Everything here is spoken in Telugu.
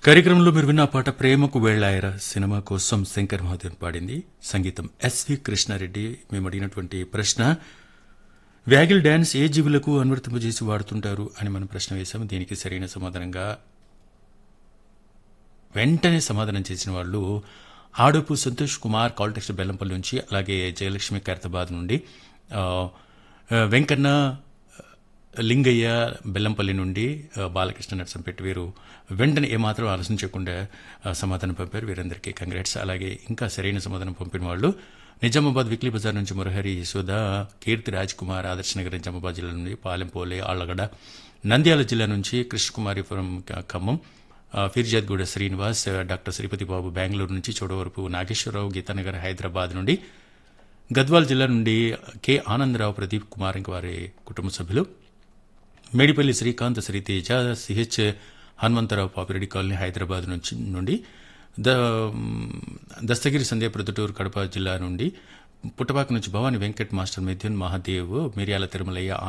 కార్యక్రమంలో మీరు విన్న పాట ప్రేమకు వేళాయరా సినిమా కోసం శంకర్ మహాదేవన్ పాడింది సంగీతం ఎస్వి కృష్ణారెడ్డి మేము అడిగినటువంటి ప్రశ్న వ్యాగిల్ డ్యాన్స్ ఏ జీవులకు అనువర్తింపజేసి వాడుతుంటారు అని మనం ప్రశ్న వేశాము దీనికి సరైన సమాధానంగా వెంటనే సమాధానం చేసిన వాళ్ళు ఆడపు సంతోష్ కుమార్ కాల్టెక్స్ట్ బెల్లంపల్లి నుంచి అలాగే జయలక్ష్మి ఖైరతాబాద్ నుండి ఆ, ఆ, వెంకన్న లింగయ్య బెల్లంపల్లి నుండి ఆ, బాలకృష్ణ నర్సంపేట వీరు వెంటనే ఏమాత్రం ఆలోచించకుండా ఆ, సమాధానం పంపారు వీరందరికీ కంగ్రాట్స్ అలాగే ఇంకా సరైన సమాధానం పంపిన వాళ్ళు నిజామాబాద్ విక్లీ బజార్ నుంచి మురహరి యశోద కీర్తి రాజ్ కుమార్ ఆదర్శ నగర్ నిజామాబాద్ జిల్లా నుండి పాలెంపోలే ఆళ్లగడ్డ నంద్యాల జిల్లా నుంచి కృష్ణకుమారిపురం క- ఖమ్మం ఆ, ఫిర్జాద్గూడ శ్రీనివాస్ ఆ, డాక్టర్ శ్రీపతి బాబు బెంగళూరు నుంచి చోడవరపు నాగేశ్వరరావు గీతానగర్ హైదరాబాద్ నుండి గద్వాల్ జిల్లా నుండి కె ఆనందరావు ప్రదీప్ కుమార్ ఇంక వారి కుటుంబ సభ్యులు మేడిపల్లి శ్రీకాంత్ శ్రీతేజ సిహెచ్ హనుమంతరావు పాపిరెడ్డి కాలనీ హైదరాబాద్ నుంచి నుండి ద దస్తగిరి సంధ్య ప్రొద్దుటూరు కడప జిల్లా నుండి పుట్టపాక నుంచి భవాని వెంకట్ మాస్టర్ మిథున్ మహాదేవ్ మిర్యాల తిరుమలయ్య